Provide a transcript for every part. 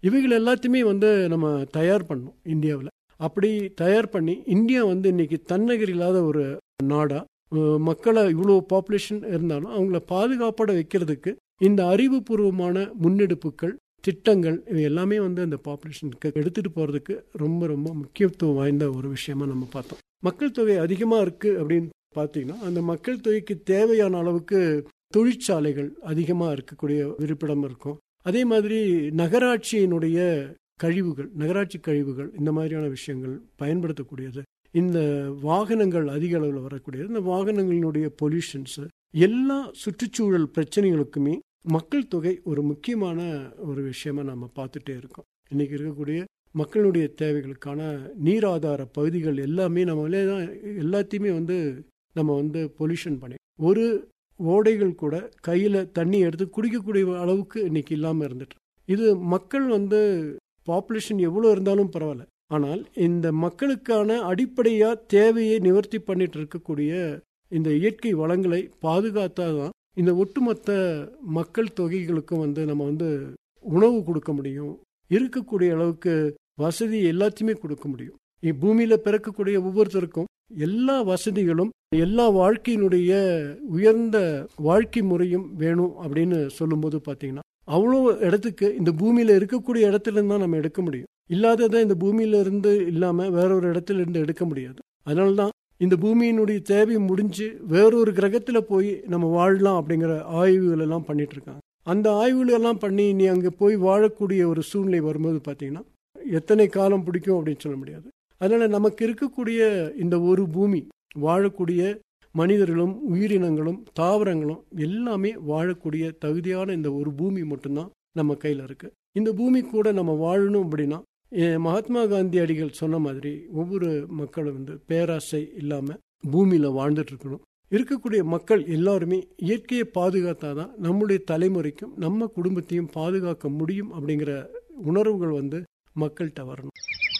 இவைகள் எல்லாத்தையுமே வந்து நம்ம தயார் பண்ணோம் இந்தியாவில் அப்படி தயார் பண்ணி இந்தியா வந்து இன்னைக்கு தன்னகர் இல்லாத ஒரு நாடா அஹ் மக்களை இவ்வளோ பாப்புலேஷன் இருந்தாலும் அவங்கள பாதுகாப்போட வைக்கிறதுக்கு இந்த அறிவுபூர்வமான முன்னெடுப்புகள் திட்டங்கள் இவை எல்லாமே வந்து அந்த பாப்புலேஷனுக்கு எடுத்துட்டு போறதுக்கு ரொம்ப ரொம்ப முக்கியத்துவம் வாய்ந்த ஒரு விஷயமா நம்ம பார்த்தோம் மக்கள் தொகை அதிகமாக இருக்கு அப்படின்னு பார்த்தீங்கன்னா அந்த மக்கள் தொகைக்கு தேவையான அளவுக்கு தொழிற்சாலைகள் அதிகமாக இருக்கக்கூடிய இருப்பிடம் இருக்கும் அதே மாதிரி நகராட்சியினுடைய கழிவுகள் நகராட்சி கழிவுகள் இந்த மாதிரியான விஷயங்கள் பயன்படுத்தக்கூடியது இந்த வாகனங்கள் அதிக அளவில் வரக்கூடியது இந்த வாகனங்களினுடைய பொல்யூஷன்ஸ் எல்லா சுற்றுச்சூழல் பிரச்சனைகளுக்குமே மக்கள் தொகை ஒரு முக்கியமான ஒரு விஷயமா நம்ம பார்த்துட்டே இருக்கோம் இன்னைக்கு இருக்கக்கூடிய மக்களுடைய தேவைகளுக்கான நீர் ஆதார பகுதிகள் எல்லாமே நம்மளே தான் எல்லாத்தையுமே வந்து நம்ம வந்து பொல்யூஷன் பண்ணி ஒரு ஓடைகள் கூட கையில் தண்ணி எடுத்து குடிக்கக்கூடிய அளவுக்கு இன்னைக்கு இல்லாமல் இருந்துட்டு இது மக்கள் வந்து பாப்புலேஷன் எவ்வளோ இருந்தாலும் பரவாயில்ல ஆனால் இந்த மக்களுக்கான அடிப்படையாக தேவையை நிவர்த்தி பண்ணிட்டு இருக்கக்கூடிய இந்த இயற்கை வளங்களை பாதுகாத்தாதான் இந்த ஒட்டுமொத்த மக்கள் தொகைகளுக்கும் வந்து நம்ம வந்து உணவு கொடுக்க முடியும் இருக்கக்கூடிய அளவுக்கு வசதி எல்லாத்தையுமே கொடுக்க முடியும் பூமியில பிறக்கக்கூடிய ஒவ்வொருத்தருக்கும் எல்லா வசதிகளும் எல்லா வாழ்க்கையினுடைய உயர்ந்த வாழ்க்கை முறையும் வேணும் அப்படின்னு சொல்லும்போது பார்த்தீங்கன்னா அவ்வளோ இடத்துக்கு இந்த பூமியில இருக்கக்கூடிய இடத்துல இருந்து தான் நம்ம எடுக்க முடியும் இல்லாததை இந்த பூமியில இருந்து இல்லாம வேற ஒரு இடத்துல இருந்து எடுக்க முடியாது அதனால தான் இந்த பூமியினுடைய தேவை முடிஞ்சு வேறொரு கிரகத்துல போய் நம்ம வாழலாம் அப்படிங்கிற ஆய்வுகள் எல்லாம் பண்ணிட்டு இருக்காங்க அந்த ஆய்வுகள் எல்லாம் பண்ணி நீ அங்கே போய் வாழக்கூடிய ஒரு சூழ்நிலை வரும்போது பார்த்தீங்கன்னா எத்தனை காலம் பிடிக்கும் அப்படின்னு சொல்ல முடியாது அதனால நமக்கு இருக்கக்கூடிய இந்த ஒரு பூமி வாழக்கூடிய மனிதர்களும் உயிரினங்களும் தாவரங்களும் எல்லாமே வாழக்கூடிய தகுதியான இந்த ஒரு பூமி மட்டும்தான் நம்ம கையில் இருக்கு இந்த பூமி கூட நம்ம வாழணும் அப்படின்னா மகாத்மா காந்தி அடிகள் சொன்ன மாதிரி ஒவ்வொரு மக்களும் வந்து பேராசை இல்லாமல் பூமியில் வாழ்ந்துட்டு இருக்கணும் இருக்கக்கூடிய மக்கள் எல்லாருமே இயற்கையை பாதுகாத்தாதான் நம்முடைய தலைமுறைக்கும் நம்ம குடும்பத்தையும் பாதுகாக்க முடியும் அப்படிங்கிற உணர்வுகள் வந்து மக்கள்கிட்ட வரணும்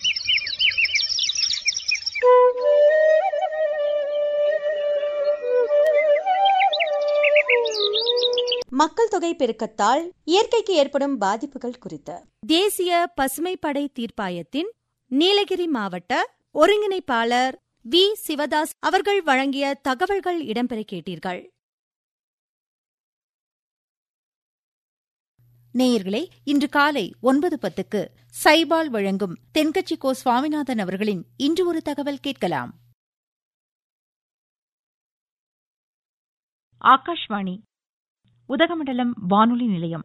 மக்கள் தொகை பெருக்கத்தால் இயற்கைக்கு ஏற்படும் பாதிப்புகள் குறித்து தேசிய பசுமைப்படை தீர்ப்பாயத்தின் நீலகிரி மாவட்ட ஒருங்கிணைப்பாளர் வி சிவதாஸ் அவர்கள் வழங்கிய தகவல்கள் இடம்பெற கேட்டீர்கள் நேயர்களே இன்று காலை ஒன்பது பத்துக்கு சைபால் வழங்கும் தென்கட்சி கோ சுவாமிநாதன் அவர்களின் இன்று ஒரு தகவல் கேட்கலாம் ஆகாஷ்வாணி உதகமண்டலம் வானொலி நிலையம்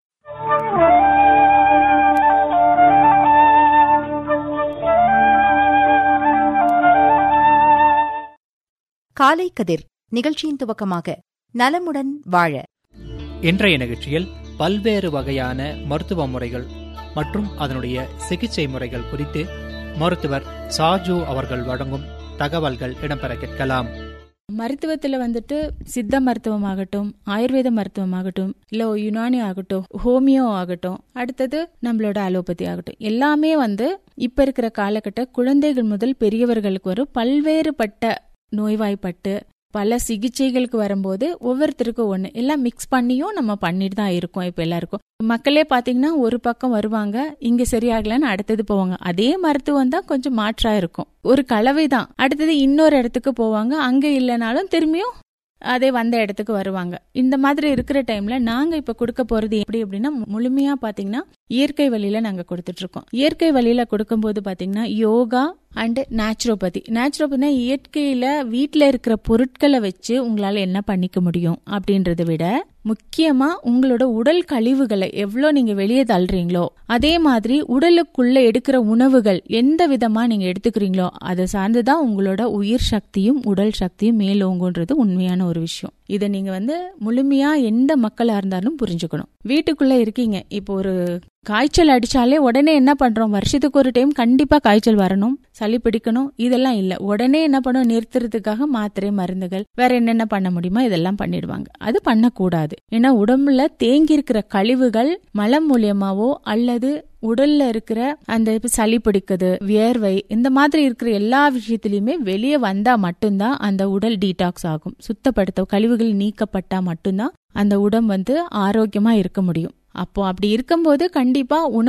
காலை கதிர் நிகழ்ச்சியின் துவக்கமாக நலமுடன் வாழ இன்றைய நிகழ்ச்சியில் பல்வேறு வகையான மருத்துவ முறைகள் மற்றும் அதனுடைய சிகிச்சை முறைகள் குறித்து மருத்துவர் சாஜு அவர்கள் வழங்கும் தகவல்கள் இடம்பெற கேட்கலாம் மருத்துவத்துல வந்துட்டு சித்த மருத்துவம் ஆகட்டும் ஆயுர்வேத மருத்துவம் ஆகட்டும் இல்ல யுனானி ஆகட்டும் ஹோமியோ ஆகட்டும் அடுத்தது நம்மளோட அலோபதி ஆகட்டும் எல்லாமே வந்து இப்ப இருக்கிற காலகட்ட குழந்தைகள் முதல் பெரியவர்களுக்கு வரும் பல்வேறுபட்ட நோய்வாய்ப்பட்டு பல சிகிச்சைகளுக்கு வரும்போது ஒவ்வொருத்தருக்கும் ஒன்று எல்லாம் மிக்ஸ் பண்ணியும் நம்ம பண்ணிட்டு தான் இருக்கோம் இப்போ எல்லாருக்கும் மக்களே பார்த்தீங்கன்னா ஒரு பக்கம் வருவாங்க இங்க சரியாகலன்னு அடுத்தது போவாங்க அதே மருத்துவம் தான் கொஞ்சம் மாற்றா இருக்கும் ஒரு கலவை தான் அடுத்தது இன்னொரு இடத்துக்கு போவாங்க அங்க இல்லைனாலும் திரும்பியும் அதே வந்த இடத்துக்கு வருவாங்க இந்த மாதிரி இருக்கிற டைம்ல நாங்க இப்ப கொடுக்க போறது எப்படி அப்படின்னா முழுமையா பாத்தீங்கன்னா இயற்கை வழியில நாங்க கொடுத்துட்டு இருக்கோம் இயற்கை வழியில கொடுக்கும்போது பாத்தீங்கன்னா யோகா அண்ட் நேச்சுரோபதி நேச்சுரோபதினா இயற்கையில வீட்டுல இருக்கிற பொருட்களை வச்சு உங்களால என்ன பண்ணிக்க முடியும் அப்படின்றத விட முக்கியமா உங்களோட உடல் கழிவுகளை எவ்வளோ நீங்க வெளியே தள்ளுறீங்களோ அதே மாதிரி உடலுக்குள்ள எடுக்கிற உணவுகள் எந்த விதமா நீங்க எடுத்துக்கிறீங்களோ அதை சார்ந்துதான் உங்களோட உயிர் சக்தியும் உடல் சக்தியும் மேலோங்குன்றது உண்மையான ஒரு விஷயம் இதை நீங்க வந்து முழுமையா எந்த மக்களா இருந்தாலும் புரிஞ்சுக்கணும் வீட்டுக்குள்ள இருக்கீங்க இப்போ ஒரு காய்ச்சல் அடிச்சாலே உடனே என்ன பண்றோம் வருஷத்துக்கு ஒரு டைம் கண்டிப்பா காய்ச்சல் வரணும் சளி பிடிக்கணும் இதெல்லாம் இல்ல உடனே என்ன பண்ணும் நிறுத்துறதுக்காக மாத்திரை மருந்துகள் வேற என்னென்ன பண்ண முடியுமோ இதெல்லாம் பண்ணிடுவாங்க அது பண்ணக்கூடாது ஏன்னா உடம்புல தேங்கி இருக்கிற கழிவுகள் மலம் மூலியமாவோ அல்லது உடல்ல இருக்கிற அந்த சளி பிடிக்குது வியர்வை இந்த மாதிரி இருக்கிற எல்லா விஷயத்திலயுமே வெளியே வந்தா மட்டும்தான் அந்த உடல் டீடாக்ஸ் ஆகும் சுத்தப்படுத்த கழிவுகள் நீக்கப்பட்டா மட்டும்தான் அந்த உடம்பு வந்து ஆரோக்கியமா இருக்க முடியும் அப்போ அப்படி இருக்கும்போது கண்டிப்பா உணவு